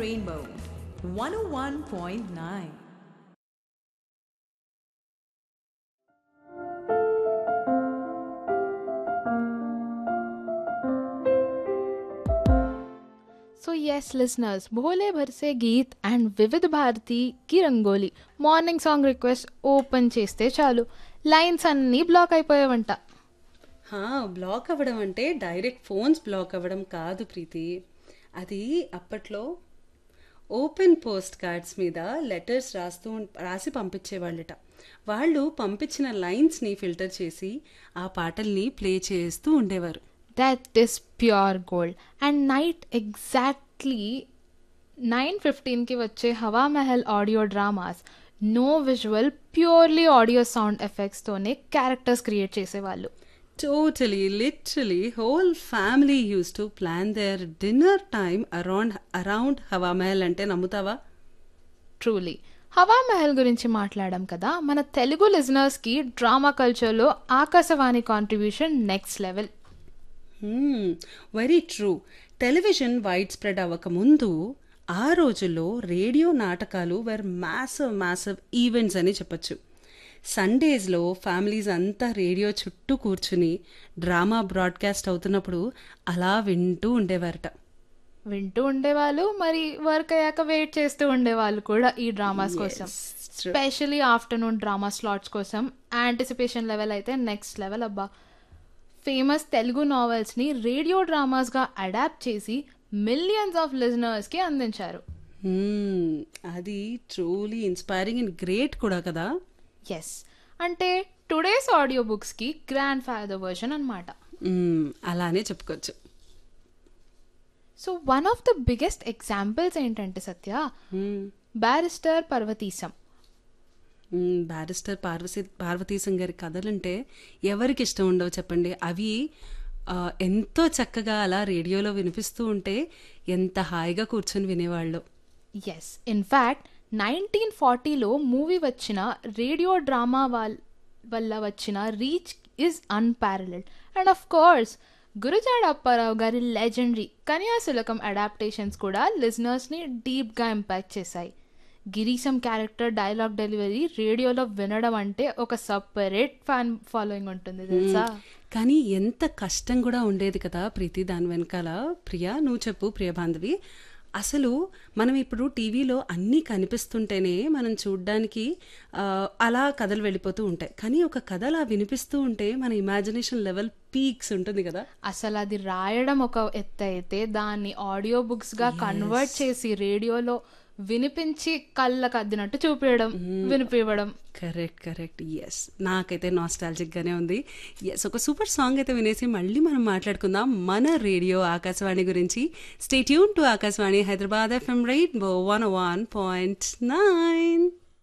Rainbow 101.9. So, yes, listeners, Bhole Bharse Geet and Vivid Bharati ki Rangoli morning song request open చేస్తే చాలు lines అన్నీ black అయిపోయావంట హా, black అవ్వడం అంటే డైరెక్ట్ ఫోన్స్ బ్లాక్ అవ్వడం కాదు ప్రీతి అది అప్పట్లో ఓపెన్ పోస్ట్ కార్డ్స్ మీద లెటర్స్ రాస్తూ ఉం- రాసి పంపించేవాళ్ళట వాళ్ళు పంపించిన లైన్స్ని ఫిల్టర్ చేసి ఆ పాటల్ని ప్లే చేస్తూ ఉండేవారు that is pure gold and night exactly nine ఫిఫ్టీన్కి వచ్చే Hawa Mahal audio dramas no visual purely audio sound ఎఫెక్ట్స్తోనే క్యారెక్టర్స్ క్రియేట్ చేసేవాళ్ళు totally literally whole family used to plan their dinner time around around Hawa Mahal అంటే నమ్ముతావా ట్రూలీ హవా మహల్ గురించి మాట్లాడాం కదా మన తెలుగు లిజనర్స్కి డ్రామా కల్చర్లో Akashvani contribution next level very true television widespread అవ్వకముందు ఆ రోజుల్లో రేడియో నాటకాలు వర్ మ్యాసివ్ మ్యాసివ్ ఈవెంట్స్ అని చెప్పొచ్చు సండేస్లో ఫ్యామిలీస్ అంతా రేడియో చుట్టూ కూర్చుని డ్రామా బ్రాడ్కాస్ట్ అవుతున్నప్పుడు అలా వింటూ ఉండేవారట వింటూ ఉండేవాళ్ళు మరి వర్క్ అయ్యాక వెయిట్ చేస్తూ ఉండేవాళ్ళు కూడా ఈ డ్రామాస్ కోసం true. Specially afternoon drama slots కోసం యాంటిసిపేషన్ లెవెల్ అయితే నెక్స్ట్ లెవెల్ అబ్బా ఫేమస్ తెలుగు నావెల్స్ని రేడియో డ్రామాస్గా అడాప్ట్ చేసి మిలియన్స్ ఆఫ్ లిజనర్స్కి అందించారు Hmm, అది ట్రూలీ ఇన్స్పైరింగ్ అండ్ గ్రేట్ కూడా కదా ఎస్ అంటే టుడేస్ ఆడియో బుక్స్కి గ్రాండ్ ఫాదర్ వర్షన్ అనమాట Hmm, అలానే చెప్పుకోవచ్చు so one of the biggest examples ఏంటంటే సత్య Hmm. బ్యారిస్టర్ పర్వతీశం మ్మ్, బ్యారిస్టర్ పార్వతి పార్వతీశం గారి కథలంటే ఎవరికి ఇష్టం ఉండవు చెప్పండి అవి ఆ, ఎంతో చక్కగా అలా రేడియోలో వినిపిస్తూ ఉంటే ఎంత హాయిగా కూర్చొని వినేవాళ్ళు ఎస్ ఇన్ఫ్యాక్ట్ నైన్టీన్ ఫార్టీలో మూవీ వచ్చిన రేడియో డ్రామా వాల్ వల్ల వచ్చిన reach is unparalleled and of course Gurajada Apparao గారి లెజెండరీ కన్యాశులకం అడాప్టేషన్స్ కూడా లిజనర్స్ని డీప్గా ఇంపాక్ట్ చేశాయి గిరీశం క్యారెక్టర్ డైలాగ్ డెలివరీ రేడియోలో వినడం అంటే ఒక సపరేట్ ఫ్యాన్ ఫాలోయింగ్ ఉంటుంది తెలుసా కానీ ఎంత కష్టం కూడా ఉండేది కదా ప్రీతి దాని వెనకాల ప్రియా నువ్వు చెప్పు ప్రియ బాంధవి అసలు మనం ఇప్పుడు టీవీలో అన్నీ కనిపిస్తుంటేనే మనం చూడ్డానికి ఆ, అలా కథలు వెళ్ళిపోతూ ఉంటాయి కానీ ఒక కథ అలా వినిపిస్తూ ఉంటే మన ఇమాజినేషన్ లెవెల్ పీక్స్ ఉంటుంది కదా అసలు అది రాయడం ఒక ఎత్తు అయితే దాన్ని ఆడియో బుక్స్ గా కన్వర్ట్ చేసి రేడియోలో వినిపించి కళ్ళకు అద్దినట్టు చూపించడం వినిపివ్వడం కరెక్ట్ కరెక్ట్ ఎస్ నాకైతే నాస్టాలజిక్ గానే ఉంది ఎస్ ఒక సూపర్ సాంగ్ అయితే వినేసి మళ్ళీ మనం మాట్లాడుకుందాం మన రేడియో ఆకాశవాణి గురించి stay tuned to Akashvani Hyderabad FM right one one point nine